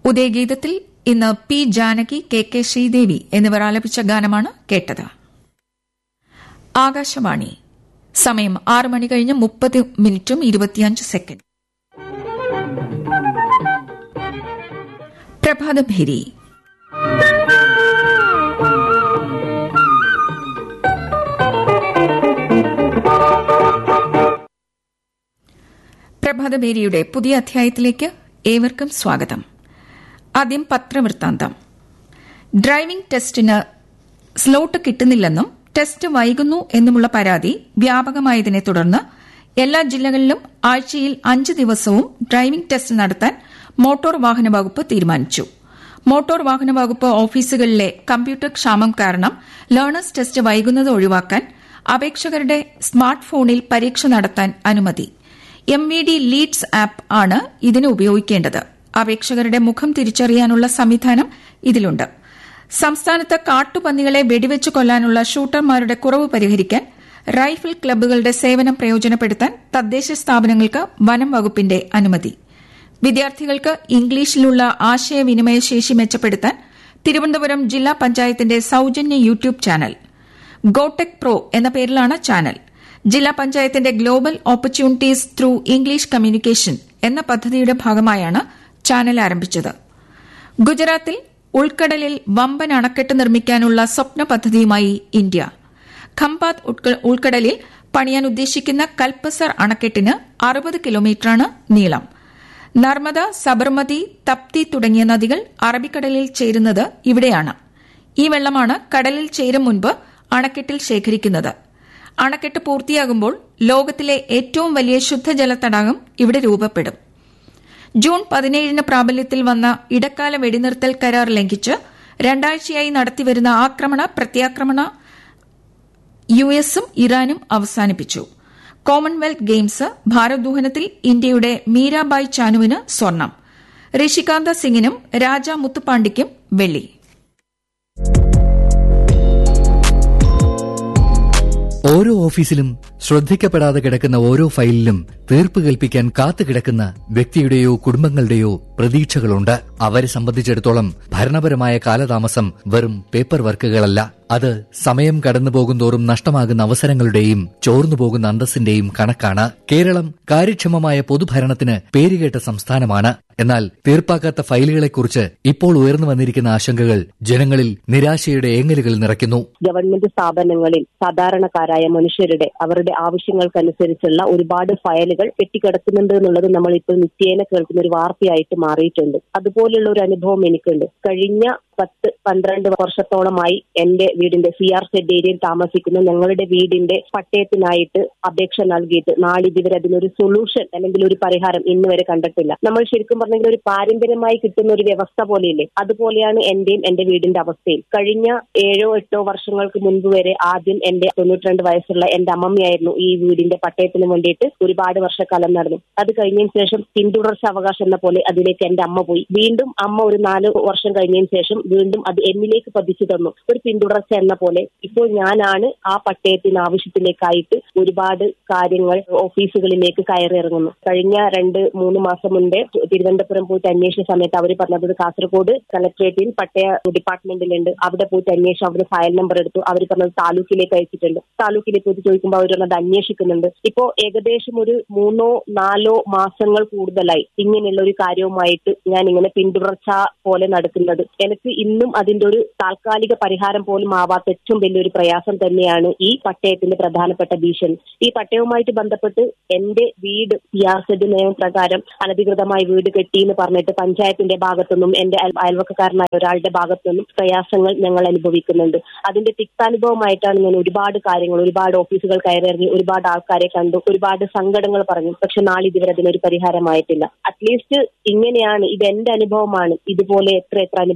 ഉദയഗീതത്തിൽ ഇന്ന് P Janaki K K Sreedevi എന്നിവർ ആലപിച്ച ഗാനമാണ് കേട്ടത് ആകാശവാണി സമയം ആറ് മണി കഴിഞ്ഞ് മുപ്പത് മിനിറ്റും ഇരുപത്തിയഞ്ച് സെക്കൻഡ് പ്രഭാതഭേരി പ്രഭാതഭേരിയുടെ പുതിയ അധ്യായത്തിലേക്ക് ഏവർക്കും സ്വാഗതം ആദ്യം പത്രവൃത്താന്തം ഡ്രൈവിംഗ് ടെസ്റ്റിന് സ്ലോട്ട് കിട്ടുന്നില്ലെന്നും ടെസ്റ്റ് വൈകുന്നു എന്നുമുള്ള പരാതി വ്യാപകമായതിനെ തുടർന്ന് എല്ലാ ജില്ലകളിലും ആഴ്ചയിൽ അഞ്ച് ദിവസവും ഡ്രൈവിംഗ് ടെസ്റ്റ് നടത്താൻ മോട്ടോർ വാഹന വകുപ്പ് തീരുമാനിച്ചു മോട്ടോർ വാഹന വകുപ്പ് ഓഫീസുകളിലെ കമ്പ്യൂട്ടർ ക്ഷാമം കാരണം ലേണേഴ്സ് ടെസ്റ്റ് വൈകുന്നത് ഒഴിവാക്കാൻ അപേക്ഷകരുടെ സ്മാർട്ട് ഫോണിൽ പരീക്ഷ നടത്താൻ അനുമതി M V D leads app ആണ് ഇതിന് ഉപയോഗിക്കേണ്ടത് അപേക്ഷകരുടെ മുഖം തിരിച്ചറിയാനുള്ള സംവിധാനം ഇതിലുണ്ട് സംസ്ഥാനത്ത് കാട്ടുപന്നികളെ വെടിവെച്ച് കൊല്ലാനുള്ള ഷൂട്ടർമാരുടെ കുറവ് പരിഹരിക്കാൻ റൈഫിൾ ക്ലബ്ബുകളുടെ സേവനം പ്രയോജനപ്പെടുത്താൻ തദ്ദേശ സ്ഥാപനങ്ങൾക്ക് വനം വകുപ്പിന്റെ അനുമതി വിദ്യാർത്ഥികൾക്ക് ഇംഗ്ലീഷിലുള്ള ആശയവിനിമയ ശേഷി മെച്ചപ്പെടുത്താൻ തിരുവനന്തപുരം ജില്ലാ പഞ്ചായത്തിന്റെ സൌജന്യ യൂട്യൂബ് ചാനൽ ഗോടെക് പ്രോ എന്ന പേരിലാണ് ചാനൽ ജില്ലാ പഞ്ചായത്തിന്റെ global opportunities through English communication എന്ന പദ്ധതിയുടെ ഭാഗമായാണ് ചാനൽ ആരംഭിച്ചത് ഗുജറാത്തിൽ ഉൾക്കടലിൽ വമ്പൻ അണക്കെട്ട് നിർമ്മിക്കാനുള്ള സ്വപ്ന പദ്ധതിയുമായി ഇന്ത്യ ഖംപാത് ഉൾക്കടലിൽ പണിയാൻ ഉദ്ദേശിക്കുന്ന കൽപ്പസർ അണക്കെട്ടിന് അറുപത് കിലോമീറ്ററാണ് നീളം നർമ്മദ സബർമതി തപ്തി തുടങ്ങിയ നദികൾ അറബിക്കടലിൽ ചേരുന്നത് ഇവിടെയാണ് ഈ വെള്ളമാണ് കടലിൽ ചേരും മുൻപ് അണക്കെട്ടിൽ ശേഖരിക്കുന്നത് അണക്കെട്ട് പൂർത്തിയാകുമ്പോൾ ലോകത്തിലെ ഏറ്റവും വലിയ ശുദ്ധജല തടാകം ഇവിടെ രൂപപ്പെടും ജൂൺ പതിനേഴിന് പ്രാബല്യത്തിൽ വന്ന ഇടക്കാല വെടിനിർത്തൽ കരാർ ലംഘിച്ച് രണ്ടാഴ്ചയായി നടത്തിവരുന്ന ആക്രമണ പ്രത്യാക്രമണ യു എസും ഇറാനും അവസാനിപ്പിച്ചു കോമൺവെൽത്ത് ഗെയിംസ് ഭാരോദ്വഹനത്തിൽ ഇന്ത്യയുടെ മീരാബായ് ചാനുവിന് സ്വർണം ഋഷികാന്ത സിംഗിനും രാജ മുത്തുപാണ്ഡിക്കും വെള്ളി ഓരോ ഓഫീസിലും ശ്രദ്ധിക്കപ്പെടാതെ കിടക്കുന്ന ഓരോ ഫയലിലും തീർപ്പ് കൽപ്പിക്കാൻ കാത്തുകിടക്കുന്ന വ്യക്തിയുടെയോ കുടുംബങ്ങളുടെയോ പ്രതീക്ഷകളുണ്ട് അവരെ സംബന്ധിച്ചിടത്തോളം ഭരണപരമായ കാലതാമസം വെറും പേപ്പർ വർക്കുകളല്ല അത് സമയം കടന്നുപോകുന്തോറും നഷ്ടമാകുന്ന അവസരങ്ങളുടെയും ചോർന്നുപോകുന്ന അന്തസ്സിന്റെയും കണക്കാണ് കേരളം കാര്യക്ഷമമായ പൊതുഭരണത്തിന് പേരുകേട്ട സംസ്ഥാനമാണ് എന്നാൽ തീർപ്പാക്കാത്ത ഫയലുകളെക്കുറിച്ച് ഇപ്പോൾ ഉയർന്നു വന്നിരിക്കുന്ന ആശങ്കകൾ ജനങ്ങളിൽ നിരാശയുടെ ഏങ്ങലുകൾ നിറയ്ക്കുന്നു ഗവൺമെന്റ് സ്ഥാപനങ്ങളിൽ സാധാരണക്കാരായ മനുഷ്യരുടെ അവരുടെ ആവശ്യങ്ങൾക്കനുസരിച്ചുള്ള ഒരുപാട് ഫയലുകൾ കെട്ടിക്കിടക്കുന്നുണ്ട് എന്നുള്ളത് നമ്മൾ ഇപ്പോൾ നിത്യേന കേൾക്കുന്ന ഒരു വാർത്തയായിട്ട് മാറിയിട്ടുണ്ട് അതുപോലുള്ള ഒരു അനുഭവം എനിക്കുണ്ട് കഴിഞ്ഞ പത്ത് പന്ത്രണ്ട് വർഷത്തോളമായി എന്റെ വീടിന്റെ സി ആർ സെഡ് ഏരിയയിൽ താമസിക്കുന്ന ഞങ്ങളുടെ വീടിന്റെ പട്ടയത്തിനായിട്ട് അപേക്ഷ നൽകിയിട്ട് നാളിതുവരെ അതിനൊരു സൊല്യൂഷൻ അല്ലെങ്കിൽ ഒരു പരിഹാരം ഇന്ന് വരെ കണ്ടിട്ടില്ല നമ്മൾ ശരിക്കും പറഞ്ഞെങ്കിൽ ഒരു പാരമ്പര്യമായി കിട്ടുന്ന ഒരു വ്യവസ്ഥ പോലെയില്ലേ അതുപോലെയാണ് എന്റെയും എന്റെ വീടിന്റെ അവസ്ഥയിൽ കഴിഞ്ഞ ഏഴോ എട്ടോ വർഷങ്ങൾക്ക് മുൻപ് വരെ ആദ്യം എന്റെ തൊണ്ണൂറ്റിരണ്ട് വയസ്സുള്ള എന്റെ അമ്മമ്മയായിരുന്നു ഈ വീടിന്റെ പട്ടയത്തിന് വേണ്ടിയിട്ട് ഒരുപാട് വർഷക്കാലം നടന്നു അത് കഴിഞ്ഞതിന് ശേഷം പിന്തുടർച്ച അവകാശം എന്ന പോലെ അതിലേക്ക് എന്റെ അമ്മ പോയി വീണ്ടും അമ്മ ഒരു നാല് വർഷം കഴിഞ്ഞതിന് ശേഷം വീണ്ടും അത് എന്നിലേക്ക് പതിച്ചു തന്നു ഒരു പിന്തുടർച്ച എന്ന പോലെ ഇപ്പോൾ ഞാനാണ് ആ പട്ടയത്തിന് ആവശ്യത്തിലേക്കായിട്ട് ഒരുപാട് കാര്യങ്ങൾ ഓഫീസുകളിലേക്ക് കയറി ഇറങ്ങുന്നു കഴിഞ്ഞ രണ്ട് മൂന്ന് മാസം മുമ്പേ തിരുവനന്തപുരം പോയിട്ട് അന്വേഷിച്ച സമയത്ത് അവർ പറഞ്ഞത് കാസർഗോഡ് കളക്ടറേറ്റിൽ പട്ടയ ഡിപ്പാർട്ട്മെന്റിലുണ്ട് അവിടെ പോയിട്ട് അന്വേഷിച്ചു അവർ ഫയൽ നമ്പർ എടുത്തു അവർ പറഞ്ഞത് താലൂക്കിലേക്ക് അയച്ചിട്ടുണ്ട് താലൂക്കിലേക്ക് പോയിട്ട് ചോദിക്കുമ്പോൾ അവർ പറഞ്ഞത് അന്വേഷിക്കുന്നുണ്ട് ഇപ്പോ ഏകദേശം ഒരു മൂന്നോ നാലോ മാസങ്ങൾ കൂടുതലായി ഇങ്ങനെയുള്ള ഒരു കാര്യവുമായിട്ട് ഞാൻ ഇങ്ങനെ പിന്തുടർച്ച പോലെ നടക്കുന്നത് എനിക്ക് ഇന്നും അതിന്റെ ഒരു താൽക്കാലിക പരിഹാരം പോലും ആവാത്ത ഏറ്റവും വലിയൊരു പ്രയാസം തന്നെയാണ് ഈ പട്ടയത്തിന്റെ പ്രധാനപ്പെട്ട ഭീഷണി ഈ പട്ടയവുമായിട്ട് ബന്ധപ്പെട്ട് എന്റെ വീട് സിയാസെഡ് നിയമപ്രകാരം അനധികൃതമായി വീട് കെട്ടി എന്ന് പറഞ്ഞിട്ട് പഞ്ചായത്തിന്റെ ഭാഗത്തുനിന്നും എന്റെ അയൽവക്കക്കാരനായ ഒരാളുടെ ഭാഗത്തുനിന്നും പ്രയാസങ്ങൾ ഞങ്ങൾ അനുഭവിക്കുന്നുണ്ട് അതിന്റെ തിക്താനുഭവമായിട്ടാണ് ഞാൻ ഒരുപാട് കാര്യങ്ങൾ ഒരുപാട് ഓഫീസുകൾ കയറിയിറങ്ങി ഒരുപാട് ആൾക്കാരെ കണ്ടു ഒരുപാട് സങ്കടങ്ങൾ പറഞ്ഞു പക്ഷെ നാളിതുവരെ അതിനൊരു പരിഹാരമായിട്ടില്ല അറ്റ്ലീസ്റ്റ് ഇങ്ങനെയാണ് ഇത് എന്റെ അനുഭവമാണ് ഇതുപോലെ എത്ര എത്ര അനുഭവങ്ങൾ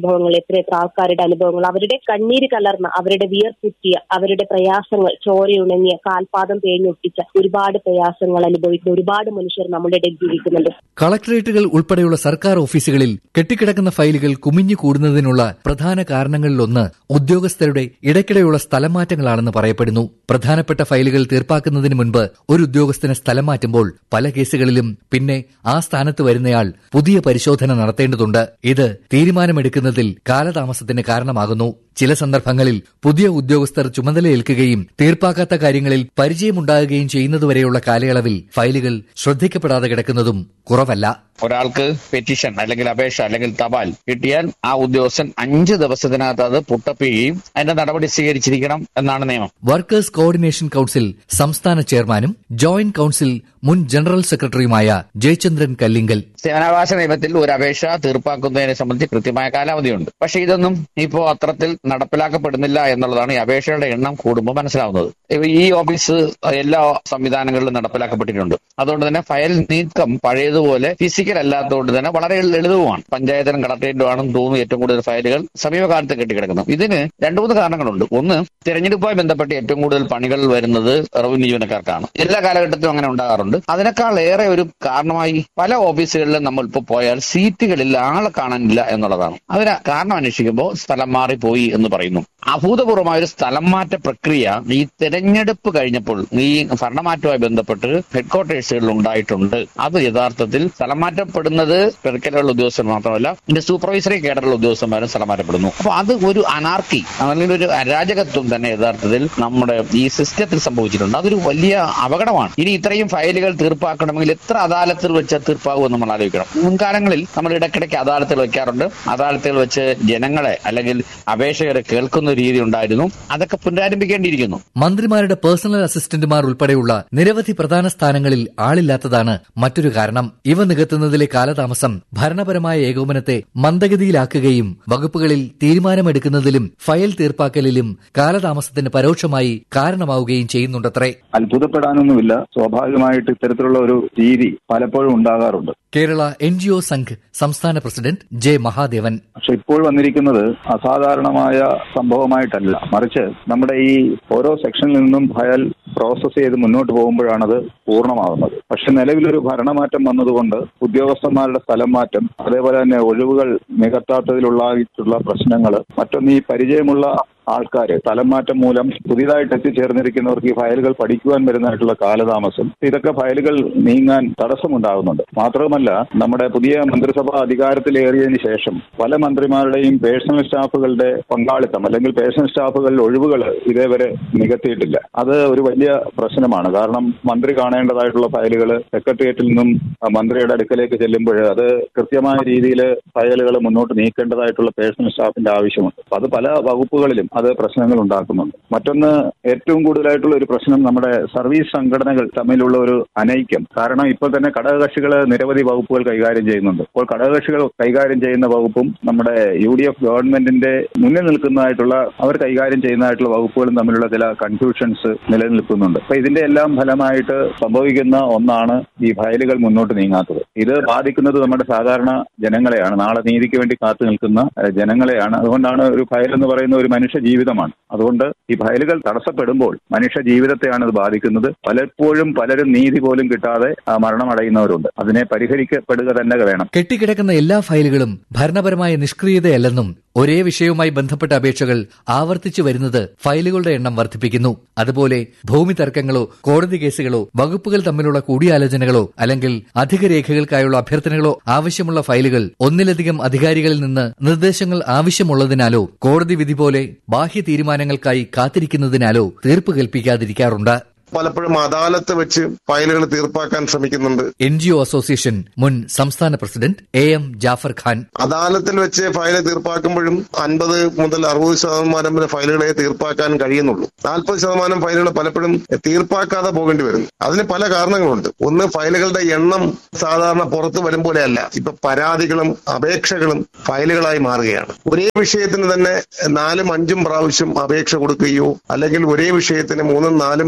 എത്ര എത്ര ആൾക്കാരുടെ അനുഭവങ്ങൾ അവരുടെ കണ്ണീര് കലർന്ന അവരുടെ വിയർപ്പുറ്റിയ അവരുടെ പ്രയാസങ്ങൾ ചോരയുണങ്ങിയ കാൽപാദം തേഞ്ഞൊട്ടിച്ച ഒരുപാട് പ്രയാസങ്ങൾ അനുഭവിക്കുന്ന ഒരുപാട് മനുഷ്യർ നമ്മുടെ ഇടയിൽ ജീവിക്കുന്നുണ്ട് കളക്ടറേറ്റുകൾ ഉൾപ്പെടെയുള്ള സർക്കാർ ഓഫീസുകളിൽ കെട്ടിക്കിടക്കുന്ന ഫയലുകൾ കുമിഞ്ഞു കൂടുന്നതിനുള്ള പ്രധാന കാരണങ്ങളിലൊന്ന് ഉദ്യോഗസ്ഥരുടെ ഇടയ്ക്കിടെയുള്ള സ്ഥലം മാറ്റങ്ങളാണെന്ന് പറയപ്പെടുന്നു പ്രധാനപ്പെട്ട ഫയലുകൾ തീർപ്പാക്കുന്നതിന് മുൻപ് ഒരു ഉദ്യോഗസ്ഥനെ സ്ഥലം മാറ്റുമ്പോൾ പല കേസുകളിലും പിന്നെ ആ സ്ഥാനത്ത് വരുന്നയാൾ പുതിയ പരിശോധന നടത്തേണ്ടതുണ്ട് ഇത് തീരുമാനമെടുക്കുന്നതിൽ കാലതാമസത്തിന് കാരണമാകുന്നു ചില സന്ദർഭങ്ങളിൽ പുതിയ ഉദ്യോഗസ്ഥർ ചുമതലയേൽക്കുകയും തീർപ്പാക്കാത്ത കാര്യങ്ങളിൽ പരിചയമുണ്ടാകുകയും ചെയ്യുന്നതുവരെയുള്ള കാലയളവിൽ ഫയലുകൾ ശ്രദ്ധിക്കപ്പെടാതെ കിടക്കുന്നതും കുറവല്ല ഒരാൾക്ക് പെറ്റീഷൻ അല്ലെങ്കിൽ അപേക്ഷ അല്ലെങ്കിൽ തപാൽ കിട്ടിയാൽ ആ ഉദ്യോഗസ്ഥൻ അഞ്ച് ദിവസത്തിനകത്ത് അത് പുട്ടപ്പ് ചെയ്യുകയും അതിന്റെ നടപടി സ്വീകരിച്ചിരിക്കണം എന്നാണ് നിയമം വർക്കേഴ്സ് കോർഡിനേഷൻ കൌൺസിൽ സംസ്ഥാന ചെയർമാനും ജോയിന്റ് കൌൺസിൽ മുൻ ജനറൽ സെക്രട്ടറിയുമായ ജയചന്ദ്രൻ കല്ലിങ്കൽ സേവനാവകാശ നിയമത്തിൽ ഒരു അപേക്ഷ തീർപ്പാക്കുന്നതിനെ സംബന്ധിച്ച് കൃത്യമായ കാലാവധിയുണ്ട് പക്ഷേ ഇതൊന്നും ഇപ്പോൾ അത്രത്തിൽ നടപ്പിലാക്കപ്പെടുന്നില്ല എന്നുള്ളതാണ് ഈ അപേക്ഷകളുടെ എണ്ണം കൂടുമ്പോൾ മനസ്സിലാവുന്നത് ഇപ്പൊ ഈ ഓഫീസ് എല്ലാ സംവിധാനങ്ങളിലും നടപ്പിലാക്കപ്പെട്ടിട്ടുണ്ട് അതുകൊണ്ട് തന്നെ ഫയൽ നീക്കം പഴയതുപോലെ ഫിസിക്കൽ അല്ലാത്തതുകൊണ്ട് തന്നെ വളരെ ലളിതവുമാണ് പഞ്ചായത്തിനും കളക്ടറേറ്റും ആണെന്ന് തോന്നുന്നു ഏറ്റവും കൂടുതൽ ഫയലുകൾ സമീപകാലത്ത് കെട്ടിക്കിടക്കുന്നത് ഇതിന് രണ്ടു മൂന്ന് കാരണങ്ങളുണ്ട് ഒന്ന് തെരഞ്ഞെടുപ്പുമായി ബന്ധപ്പെട്ട് ഏറ്റവും കൂടുതൽ പണികൾ വരുന്നത് റവന്യൂ ജീവനക്കാർക്കാണ് എല്ലാ കാലഘട്ടത്തിലും അങ്ങനെ ഉണ്ടാകാറുണ്ട് അതിനേക്കാൾ ഏറെ ഒരു കാരണമായി പല ഓഫീസുകളിലും നമ്മൾ ഇപ്പോൾ പോയാൽ സീറ്റുകളിൽ ആളെ കാണാനില്ല എന്നുള്ളതാണ് അതിന് കാരണം അന്വേഷിക്കുമ്പോൾ സ്ഥലം മാറിപ്പോയി എന്ന് പറയുന്നു അഭൂതപൂർവമായ ഒരു സ്ഥലം മാറ്റ പ്രക്രിയ ഈ തെരഞ്ഞെടുപ്പ് കഴിഞ്ഞപ്പോൾ ഈ ഭരണമാറ്റവുമായി ബന്ധപ്പെട്ട് ഹെഡ് ക്വാർട്ടേഴ്സുകളിൽ ഉണ്ടായിട്ടുണ്ട് അത് യഥാർത്ഥത്തിൽ സ്ഥലം മാറ്റപ്പെടുന്നത് ക്ലറിക്കലുള്ള ഉദ്യോഗസ്ഥർ മാത്രമല്ല ഇതിന്റെ സൂപ്പർവൈസറി കേഡറുള്ള ഉദ്യോഗസ്ഥന്മാരും സ്ഥലം മാറ്റപ്പെടുന്നു അപ്പൊ അത് ഒരു അനാർക്കി അല്ലെങ്കിൽ ഒരു അരാജകത്വം തന്നെ യഥാർത്ഥത്തിൽ നമ്മുടെ ഈ സിസ്റ്റത്തിൽ സംഭവിച്ചിട്ടുണ്ട് അതൊരു വലിയ അപകടമാണ് ഇനി ഇത്രയും ഫയലുകൾ തീർപ്പാക്കണമെങ്കിൽ എത്ര അദാലത്തിൽ വെച്ച് തീർപ്പാകുമെന്ന് നമ്മൾ ആലോചിക്കണം മുൻകാലങ്ങളിൽ നമ്മൾ ഇടയ്ക്കിടയ്ക്ക് അദാലത്തിൽ വെക്കാറുണ്ട് അദാലത്തുകൾ വെച്ച് ജനങ്ങളെ അല്ലെങ്കിൽ അപേക്ഷകരെ കേൾക്കുന്ന ഒരു രീതി ഉണ്ടായിരുന്നു അതൊക്കെ പുനരാരംഭിക്കേണ്ടിയിരിക്കുന്നു മന്ത്രിമാരുടെ പേഴ്സണൽ അസിസ്റ്റന്റുമാർ ഉൾപ്പെടെയുള്ള നിരവധി പ്രധാന സ്ഥാനങ്ങളിൽ ആളില്ലാത്തതാണ് മറ്റൊരു കാരണം ഇവ നികത്തുന്നതിലെ കാലതാമസം ഭരണപരമായ ഏകോപനത്തെ മന്ദഗതിയിലാക്കുകയും വകുപ്പുകളിൽ തീരുമാനമെടുക്കുന്നതിലും ഫയൽ തീർപ്പാക്കലിലും കാലതാമസത്തിന് പരോക്ഷമായി കാരണമാവുകയും ചെയ്യുന്നുണ്ടത്രേ അത്ഭുതപ്പെടാനൊന്നുമില്ല സ്വാഭാവികമായിട്ട് ഇത്തരത്തിലുള്ള ഒരു രീതി പലപ്പോഴും ഉണ്ടാകാറുണ്ട് Kerala N G O Sangh സംസ്ഥാന പ്രസിഡന്റ് ജെ മഹാദേവൻ പക്ഷെ ഇപ്പോൾ വന്നിരിക്കുന്നത് അസാധാരണമായ സംഭവമായിട്ടല്ല മറിച്ച് നമ്മുടെ ഈ ഓരോ സെക്ഷനിൽ നിന്നും ഫയൽ പ്രോസസ് ചെയ്ത് മുന്നോട്ട് പോകുമ്പോഴാണത് പൂർണ്ണമാകുന്നത് പക്ഷെ നിലവിലൊരു ഭരണമാറ്റം വന്നതുകൊണ്ട് ഉദ്യോഗസ്ഥന്മാരുടെ സ്ഥലം മാറ്റം അതേപോലെ തന്നെ ഒഴിവുകൾ നികത്താത്തതിലുള്ളായിട്ടുള്ള പ്രശ്നങ്ങൾ മറ്റൊന്ന് ഈ പരിചയമുള്ള ആൾക്കാർ സ്ഥലം മാറ്റം മൂലം പുതിയതായിട്ട് എത്തിച്ചേർന്നിരിക്കുന്നവർക്ക് ഈ ഫയലുകൾ പഠിക്കുവാൻ വരുന്നതായിട്ടുള്ള കാലതാമസം ഇതൊക്കെ ഫയലുകൾ നീങ്ങാൻ തടസ്സമുണ്ടാകുന്നുണ്ട് മാത്രവുമല്ല നമ്മുടെ പുതിയ മന്ത്രിസഭ അധികാരത്തിലേറിയതിന് ശേഷം പല മന്ത്രിമാരുടെയും പേഴ്സണൽ സ്റ്റാഫുകളുടെ പങ്കാളിത്തം അല്ലെങ്കിൽ പേഴ്സണൽ സ്റ്റാഫുകളിൽ ഒഴിവുകൾ ഇതേവരെ നികത്തിയിട്ടില്ല അത് ഒരു വലിയ പ്രശ്നമാണ് കാരണം മന്ത്രി കാണേണ്ടതായിട്ടുള്ള ഫയലുകൾ സെക്രട്ടേറിയറ്റിൽ നിന്നും മന്ത്രിയുടെ അടുക്കലേക്ക് ചെല്ലുമ്പോൾ അത് കൃത്യമായ രീതിയിൽ ഫയലുകൾ മുന്നോട്ട് നീക്കേണ്ടതായിട്ടുള്ള പേഴ്സണൽ സ്റ്റാഫിന്റെ ആവശ്യമുണ്ട് അപ്പൊ അത് പല വകുപ്പുകളിലും അത് പ്രശ്നങ്ങൾ ഉണ്ടാക്കുന്നുണ്ട് മറ്റൊന്ന് ഏറ്റവും കൂടുതലായിട്ടുള്ള ഒരു പ്രശ്നം നമ്മുടെ സർവീസ് സംഘടനകൾ തമ്മിലുള്ള ഒരു അനൈക്യം കാരണം ഇപ്പോൾ തന്നെ ഘടകകക്ഷികൾ നിരവധി വകുപ്പുകൾ കൈകാര്യം ചെയ്യുന്നുണ്ട് അപ്പോൾ ഘടകകക്ഷികൾ കൈകാര്യം ചെയ്യുന്ന വകുപ്പും നമ്മുടെ യു ഡി എഫ് ഗവൺമെന്റിന്റെ മുന്നിൽ നിൽക്കുന്നതായിട്ടുള്ള അവർ കൈകാര്യം ചെയ്യുന്നതായിട്ടുള്ള വകുപ്പുകളും തമ്മിലുള്ള ചില കൺഫ്യൂഷൻസ് നിലനിൽക്കുന്നുണ്ട് അപ്പൊ ഇതിന്റെ എല്ലാം ഫലമായിട്ട് സംഭവിക്കുന്ന ഒന്നാണ് ഈ ഫയലുകൾ മുന്നോട്ട് നീങ്ങാത്തത് ഇത് ബാധിക്കുന്നത് നമ്മുടെ സാധാരണ ജനങ്ങളെയാണ് നാളെ നീതിക്ക് വേണ്ടി കാത്തു നിൽക്കുന്ന ഏഹ്, ജനങ്ങളെയാണ് അതുകൊണ്ടാണ് ഒരു ഫയൽ എന്ന് പറയുന്ന ഒരു മനുഷ്യ ജീവിതമാണ് അതുകൊണ്ട് ഈ ഫയലുകൾ തടസ്സപ്പെടുമ്പോൾ മനുഷ്യ ജീവിതത്തെയാണ് ഇത് ബാധിക്കുന്നത് പലപ്പോഴും പലരും നീതി പോലും കിട്ടാതെ ആ, മരണമടയുന്നവരുണ്ട് അതിനെ പരിഹരിക്കപ്പെടുക തന്നെ വേണം കെട്ടിക്കിടക്കുന്ന എല്ലാ ഫയലുകളും ഭരണപരമായ നിഷ്ക്രിയതയല്ലെന്നും ഒരേ വിഷയവുമായി ബന്ധപ്പെട്ട അപേക്ഷകൾ ആവർത്തിച്ചു വരുന്നത് ഫയലുകളുടെ എണ്ണം വർദ്ധിപ്പിക്കുന്നു അതുപോലെ ഭൂമി തർക്കങ്ങളോ കോടതി കേസുകളോ വകുപ്പുകൾ തമ്മിലുള്ള കൂടിയാലോചനകളോ അല്ലെങ്കിൽ അധിക രേഖകൾക്കായുള്ള അഭ്യർത്ഥനകളോ ആവശ്യമുള്ള ഫയലുകൾ ഒന്നിലധികം അധികാരികളിൽ നിന്ന് നിർദ്ദേശങ്ങൾ ആവശ്യമുള്ളതിനാലോ കോടതി വിധി പോലെ ബാഹ്യ തീരുമാനങ്ങൾക്കായി കാത്തിരിക്കുന്നതിനാലോ തീർപ്പ് കൽപ്പിക്കാതിരിക്കാറുണ്ട് പലപ്പോഴും അദാലത്ത് വെച്ച് ഫയലുകൾ തീർപ്പാക്കാൻ ശ്രമിക്കുന്നുണ്ട് എൻ ജി ഒ അസോസിയേഷൻ മുൻ സംസ്ഥാന president A M Jaffar Khan അദാലത്തിൽ വെച്ച് ഫയൽ തീർപ്പാക്കുമ്പോഴും അൻപത് മുതൽ അറുപത് ശതമാനം വരെ ഫയലുകളെ തീർപ്പാക്കാൻ കഴിയുന്നുള്ളൂ നാൽപ്പത് ശതമാനം ഫയലുകൾ പലപ്പോഴും തീർപ്പാക്കാതെ പോകേണ്ടി വരുന്നു അതിന് പല കാരണങ്ങളുണ്ട് ഒന്ന് ഫയലുകളുടെ എണ്ണം സാധാരണ പുറത്തു വരും പോലെയല്ല ഇപ്പൊ പരാതികളും അപേക്ഷകളും ഫയലുകളായി മാറുകയാണ് ഒരേ വിഷയത്തിന് തന്നെ നാലും അഞ്ചും പ്രാവശ്യം അപേക്ഷ കൊടുക്കുകയോ അല്ലെങ്കിൽ ഒരേ വിഷയത്തിന് മൂന്നും നാലും പരാതികൾ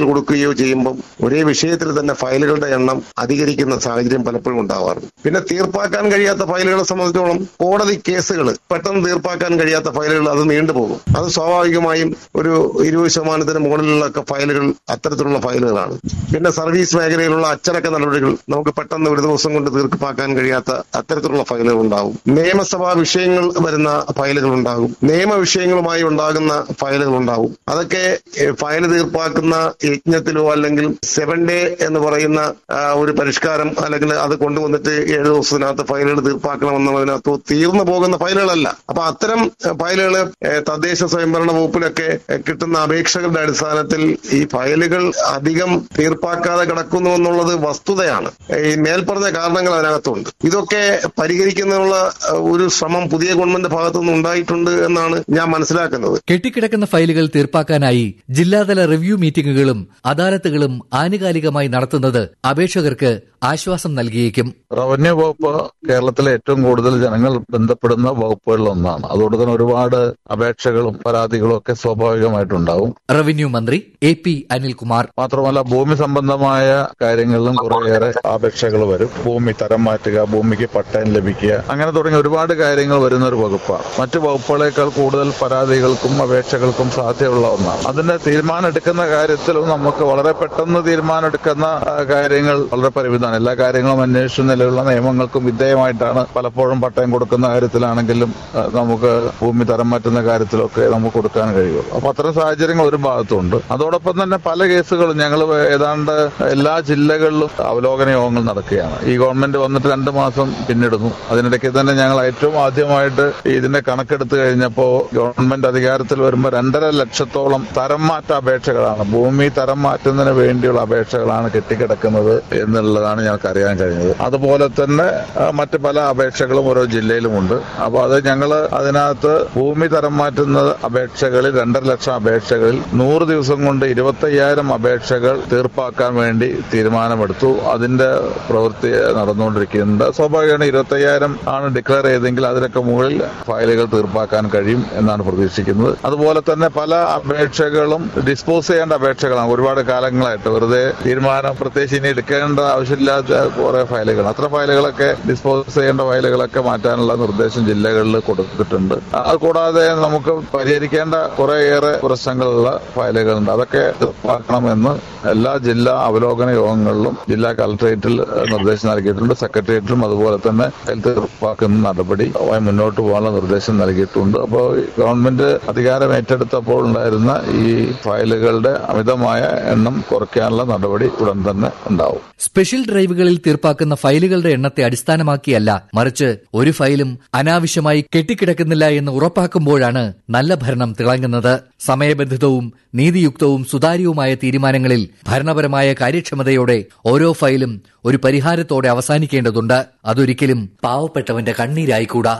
പരാതികൾ കൊടുക്കുകയോ ചെയ്യുമ്പോൾ ഒരേ വിഷയത്തിൽ തന്നെ ഫയലുകളുടെ എണ്ണം അധികരിക്കുന്ന സാഹചര്യം പലപ്പോഴും ഉണ്ടാവാറുണ്ട് പിന്നെ തീർപ്പാക്കാൻ കഴിയാത്ത ഫയലുകളെ സംബന്ധിച്ചോളം കോടതി കേസുകൾ പെട്ടെന്ന് തീർപ്പാക്കാൻ കഴിയാത്ത ഫയലുകൾ അത് നീണ്ടുപോകും അത് സ്വാഭാവികമായും ഒരു ഇരുപത് ശതമാനത്തിന് മുകളിലുള്ള ഒക്കെ ഫയലുകൾ അത്തരത്തിലുള്ള ഫയലുകളാണ് പിന്നെ സർവീസ് മേഖലയിലുള്ള അച്ചടക്ക നടപടികൾ നമുക്ക് പെട്ടെന്ന് ഒരു ദിവസം കൊണ്ട് തീർപ്പാക്കാൻ കഴിയാത്ത അത്തരത്തിലുള്ള ഫയലുകൾ ഉണ്ടാവും നിയമസഭാ വിഷയങ്ങൾ വരുന്ന ഫയലുകൾ ഉണ്ടാകും നിയമ വിഷയങ്ങളുമായി ഉണ്ടാകുന്ന ഫയലുകൾ ഉണ്ടാവും അതൊക്കെ ഏഹ്, ഫയൽ തീർപ്പാക്കുന്ന യജ്ഞത്തിലോ അല്ലെങ്കിൽ സെവൻ ഡേ എന്ന് പറയുന്ന ആ, ഒരു പരിഷ്കാരം അല്ലെങ്കിൽ അത് കൊണ്ടുവന്നിട്ട് ഏഴ് ദിവസത്തിനകത്ത് ഫയലുകൾ തീർപ്പാക്കണമെന്നുള്ളതിനകത്തോ തീർന്നു പോകുന്ന ഫയലുകളല്ല അപ്പൊ അത്തരം ഫയലുകൾ തദ്ദേശ സ്വയംഭരണ വകുപ്പിലൊക്കെ ഏഹ്, കിട്ടുന്ന അപേക്ഷകളുടെ അടിസ്ഥാനത്തിൽ ഈ ഫയലുകൾ അധികം തീർപ്പാക്കാതെ കിടക്കുന്നു എന്നുള്ളത് വസ്തുതയാണ് ഈ മേൽപ്പറഞ്ഞ കാരണങ്ങൾ അതിനകത്തുണ്ട് ഇതൊക്കെ പരിഹരിക്കുന്നതിനുള്ള ഏഹ്, ഒരു ശ്രമം പുതിയ ഗവൺമെന്റ് ഭാഗത്തുനിന്ന് ഉണ്ടായിട്ടുണ്ട് എന്നാണ് ഞാൻ മനസ്സിലാക്കുന്നത് കെട്ടിക്കിടക്കുന്ന ഫയലുകൾ തീർപ്പാക്കാനായി ജില്ലാതല റിവ്യൂ മീറ്റിംഗുകളും അദാലത്തുകളും ആനുകാലികമായി നടത്തുന്നത് അപേക്ഷകർക്ക് ആശ്വാസം നൽകിയേക്കും റവന്യൂ വകുപ്പ് കേരളത്തിലെ ഏറ്റവും കൂടുതൽ ജനങ്ങൾ ബന്ധപ്പെടുന്ന വകുപ്പുകളിൽ ഒന്നാണ് അതുകൊണ്ട് തന്നെ ഒരുപാട് അപേക്ഷകളും പരാതികളും ഒക്കെ സ്വാഭാവികമായിട്ടുണ്ടാവും റവന്യൂ മന്ത്രി എ പി അനിൽകുമാർ മാത്രമല്ല ഭൂമി സംബന്ധമായ കാര്യങ്ങളിലും കുറേയേറെ അപേക്ഷകൾ വരും ഭൂമി തരം മാറ്റുക ഭൂമിക്ക് പട്ടയം ലഭിക്കുക അങ്ങനെ തുടങ്ങിയ ഒരുപാട് കാര്യങ്ങൾ വരുന്ന ഒരു വകുപ്പാണ് മറ്റു വകുപ്പുകളേക്കാൾ കൂടുതൽ പരാതികൾക്കും അപേക്ഷകൾക്കും സാധ്യതയുള്ള ഒന്നാണ് അതിന്റെ തീരുമാനം എടുക്കുന്ന കാര്യത്തിലും നമുക്ക് വളരെ പെട്ടെന്ന് തീരുമാനം എടുക്കുന്ന ആ, കാര്യങ്ങൾ വളരെ പരിമിതമാണ് എല്ലാ കാര്യങ്ങളും അന്വേഷിച്ച് നിലവിലുള്ള നിയമങ്ങൾക്കും വിധേയമായിട്ടാണ് പലപ്പോഴും പട്ടയം കൊടുക്കുന്ന കാര്യത്തിലാണെങ്കിലും ആ, നമുക്ക് ഭൂമി തരം മാറ്റുന്ന കാര്യത്തിലൊക്കെ നമുക്ക് കൊടുക്കാൻ കഴിയുള്ളൂ അപ്പൊ അത്തരം സാഹചര്യങ്ങൾ ഒരു ഭാഗത്തുണ്ട് അതോടൊപ്പം തന്നെ പല കേസുകളും ഞങ്ങൾ ഏതാണ്ട് എല്ലാ ജില്ലകളിലും അവലോകന യോഗങ്ങൾ നടക്കുകയാണ് ഈ ഗവൺമെന്റ് വന്നിട്ട് രണ്ട് മാസം പിന്നിടുന്നു അതിനിടയ്ക്ക് തന്നെ ഞങ്ങൾ ഏറ്റവും ആദ്യമായിട്ട് ഇതിന്റെ കണക്കെടുത്ത് കഴിഞ്ഞപ്പോൾ ഗവൺമെന്റ് അധികാരത്തിൽ വരുമ്പോൾ രണ്ടര ലക്ഷത്തോളം തരം മാറ്റ അപേക്ഷകളാണ് ഭൂമി തരം മാറ്റുന്നതിന് വേണ്ടിയുള്ള അപേക്ഷകളാണ് കെട്ടിക്കിടക്കുന്നത് എന്നുള്ളതാണ് ഞങ്ങൾക്ക് അറിയാൻ കഴിഞ്ഞത് അതുപോലെ തന്നെ ആ, മറ്റ് പല അപേക്ഷകളും ഓരോ ജില്ലയിലുമുണ്ട് അപ്പോൾ അത് ഞങ്ങൾ അതിനകത്ത് ഭൂമി തരം മാറ്റുന്ന അപേക്ഷകളിൽ രണ്ടര ലക്ഷം അപേക്ഷകളിൽ നൂറ് ദിവസം കൊണ്ട് ഇരുപത്തയ്യായിരം അപേക്ഷകൾ തീർപ്പാക്കാൻ വേണ്ടി തീരുമാനമെടുത്തു അതിന്റെ പ്രവൃത്തി നടന്നുകൊണ്ടിരിക്കുന്നുണ്ട് സ്വാഭാവികമാണ് ഇരുപത്തയ്യായിരം ആണ് ഡിക്ലെയർ ചെയ്തെങ്കിൽ അതിനൊക്കെ മുകളിൽ ഫയലുകൾ തീർപ്പാക്കാൻ കഴിയും എന്നാണ് പ്രതീക്ഷിക്കുന്നത് അതുപോലെ തന്നെ പല അപേക്ഷകളും ഡിസ്പോസ് ചെയ്യേണ്ട അപേക്ഷകളാണ് ഒരുപാട് കാലങ്ങളായിട്ട് വെറുതെ തീരുമാനം പ്രത്യേകിച്ച് ഇനി എടുക്കേണ്ട ആവശ്യമില്ലാത്ത കുറെ ഫയലുകൾ അത്ര ഫയലുകളൊക്കെ ഡിസ്പോസ് ചെയ്യേണ്ട ഫയലുകളൊക്കെ മാറ്റാനുള്ള നിർദ്ദേശം ജില്ലകളിൽ കൊടുത്തിട്ടുണ്ട് അത് കൂടാതെ നമുക്ക് പരിഹരിക്കേണ്ട കുറേയേറെ പ്രശ്നങ്ങളുള്ള ഫയലുകളുണ്ട് അതൊക്കെ തീർപ്പാക്കണമെന്ന് എല്ലാ ജില്ലാ അവലോകന യോഗങ്ങളിലും ജില്ലാ കളക്ടറേറ്റിൽ നിർദ്ദേശം നൽകിയിട്ടുണ്ട് സെക്രട്ടേറിയറ്റിലും അതുപോലെ തന്നെ ഫയൽ തീർപ്പാക്കുന്ന നടപടി അതുമായി മുന്നോട്ട് പോകാനുള്ള നിർദ്ദേശം നൽകിയിട്ടുണ്ട് അപ്പോൾ ഗവൺമെന്റ് അധികാരം ഏറ്റെടുത്തപ്പോൾ ഉണ്ടായിരുന്ന ഈ ഫയലുകളുടെ അമിതമായ എണ്ണം കുറയ്ക്കാനുള്ള നടപടി ഉടൻ തന്നെ ഉണ്ടാവും സ്പെഷ്യൽ ഡ്രൈവുകളിൽ തീർപ്പാക്കുന്ന ഫയലുകളുടെ എണ്ണത്തെ അടിസ്ഥാനമാക്കിയല്ല മറിച്ച് ഒരു ഫയലും അനാവശ്യമായി കെട്ടിക്കിടക്കുന്നില്ല എന്ന് ഉറപ്പാക്കുമ്പോഴാണ് നല്ല ഭരണം തിളങ്ങുന്നത് സമയബന്ധിതവും നീതിയുക്തവും സുതാര്യവുമായ തീരുമാനങ്ങളിൽ ഭരണപരമായ കാര്യക്ഷമതയോടെ ഓരോ ഫയലും ഒരു പരിഹാരത്തോടെ അവസാനിക്കേണ്ടതുണ്ട് അതൊരിക്കലും പാവപ്പെട്ടവന്റെ കണ്ണീരായിക്കൂടാ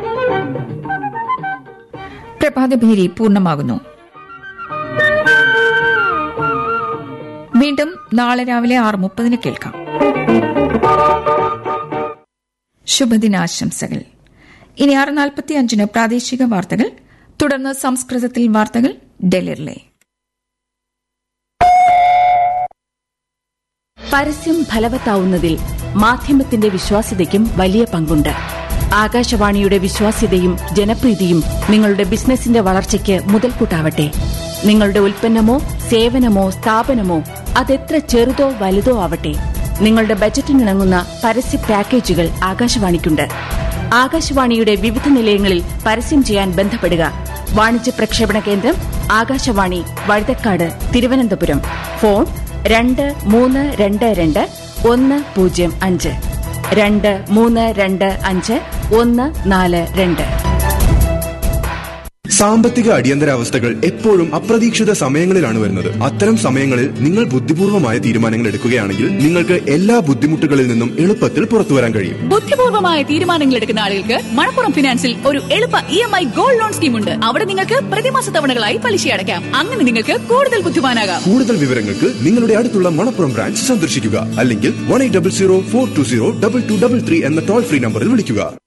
പ്രഭാതഭേരി പൂർണ്ണമാകുന്നു വീണ്ടും നാളെ രാവിലെ ആറ് മുപ്പതിന് കേൾക്കാം ശുഭദിനാശംസകൾ ഇനി ആറ് നാൽപ്പത്തി അഞ്ചിന് പ്രാദേശിക വാർത്തകൾ തുടർന്ന് സംസ്കൃതത്തിൽ വാർത്തകൾ ഡൽഹിയിലെ പരസ്യം ഫലവത്താവുന്നതിൽ മാധ്യമത്തിന്റെ വിശ്വാസ്യതയ്ക്കും വലിയ പങ്കുണ്ട് ആകാശവാണിയുടെ വിശ്വാസ്യതയും ജനപ്രീതിയും നിങ്ങളുടെ ബിസിനസിന്റെ വളർച്ചയ്ക്ക് മുതൽക്കൂട്ടാവട്ടെ നിങ്ങളുടെ ഉൽപ്പന്നമോ സേവനമോ സ്ഥാപനമോ അതെത്ര ചെറുതോ വലുതോ ആവട്ടെ നിങ്ങളുടെ ബജറ്റിനിണങ്ങുന്ന പരസ്യ പാക്കേജുകൾ ആകാശവാണിക്കുണ്ട് ആകാശവാണിയുടെ വിവിധ നിലയങ്ങളിൽ പരസ്യം ചെയ്യാൻ ബന്ധപ്പെടുക വാണിജ്യ പ്രക്ഷേപണ കേന്ദ്രം ആകാശവാണി വഴുതക്കാട് തിരുവനന്തപുരം ഫോൺ രണ്ട് മൂന്ന് രണ്ട് രണ്ട് ഒന്ന് പൂജ്യം അഞ്ച് രണ്ട് മൂന്ന് രണ്ട് അഞ്ച് ഒന്ന് നാല് രണ്ട് സാമ്പത്തിക അടിയന്തരാവസ്ഥകൾ എപ്പോഴും അപ്രതീക്ഷിത സമയങ്ങളിലാണ് വരുന്നത് അത്തരം സമയങ്ങളിൽ നിങ്ങൾ ബുദ്ധിപൂർവമായ തീരുമാനങ്ങൾ എടുക്കുകയാണെങ്കിൽ നിങ്ങൾക്ക് എല്ലാ ബുദ്ധിമുട്ടുകളിൽ നിന്നും എളുപ്പത്തിൽ പുറത്തു വരാൻ കഴിയും ബുദ്ധിപൂർവമായ തീരുമാനങ്ങൾ എടുക്കുന്ന ആളുകൾക്ക് മണപ്പുറം ഫിനാൻസിൽ ഒരു എളുപ്പ E M I gold loan scheme ഉണ്ട് അവിടെ നിങ്ങൾക്ക് പ്രതിമാസ തവണകളായി പലിശ അടയ്ക്കാം അങ്ങനെ നിങ്ങൾക്ക് കൂടുതൽ ബുദ്ധിമാനാകാം കൂടുതൽ വിവരങ്ങൾക്ക് നിങ്ങളുടെ അടുത്തുള്ള മണപ്പുറം ബ്രാഞ്ച് സന്ദർശിക്കുക അല്ലെങ്കിൽ one eight double zero four two zero double two double three എന്ന ടോൾ ഫ്രീ നമ്പറിൽ വിളിക്കുക